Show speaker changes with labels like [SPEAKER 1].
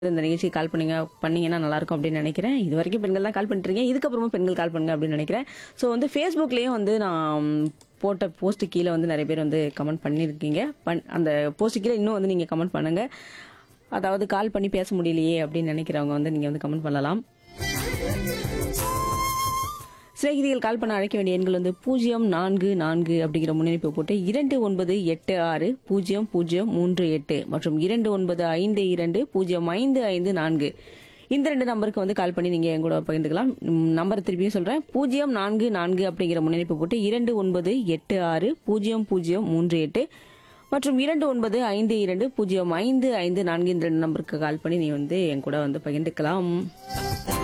[SPEAKER 1] இந்த நிகழ்ச்சிக்கு கால் பண்ணுங்க பண்ணீங்கன்னா நல்லா இருக்கும் அப்படின்னு நினைக்கிறேன் இது வரைக்கும் பெண்கள் தான் கால் பண்ணிட்டுருக்கீங்க இதுக்கப்புறமா பெண்கள் கால் பண்ணுங்க அப்படின்னு நினைக்கிறேன் ஸோ வந்து ஃபேஸ்புக்லேயும் வந்து நான் போட்ட போஸ்ட் கீழே வந்து நிறைய பேர் வந்து கமெண்ட் பண்ணியிருக்கீங்க பண் அந்த போஸ்ட் கீழே இன்னும் வந்து நீங்கள் கமெண்ட் பண்ணுங்க அதாவது கால் பண்ணி பேச முடியலையே அப்படின்னு நினைக்கிறவங்க வந்து நீங்கள் வந்து கமெண்ட் பண்ணலாம் சிநேகிதிகள் கால் பண்ண அழைக்க வேண்டிய எண்கள் வந்து பூஜ்ஜியம் நான்கு நான்கு அப்படிங்கிற முன்னெடுப்பு போட்டு இரண்டு ஒன்பது எட்டு ஆறு பூஜ்ஜியம் பூஜ்ஜியம் மூன்று எட்டு மற்றும் இரண்டு ஒன்பது ஐந்து இரண்டு பூஜ்ஜியம் ஐந்து ஐந்து நான்கு இந்த ரெண்டு நம்பருக்கு வந்து கால் பண்ணி நீங்க என் கூட பகிர்ந்துக்கலாம் ம், நம்பர் திருப்பியும் சொல்றேன் பூஜ்ஜியம் நான்கு நான்கு அப்படிங்கிற முன்னெடுப்பு போட்டு இரண்டு ஒன்பது எட்டு ஆறு பூஜ்ஜியம் பூஜ்ஜியம் மூன்று எட்டு மற்றும் இரண்டு ஒன்பது ஐந்து இரண்டு பூஜ்ஜியம் ஐந்து ஐந்து நான்கு இந்த ரெண்டு நம்பருக்கு கால் பண்ணி நீ வந்து என் கூட வந்து பகிர்ந்துக்கலாம்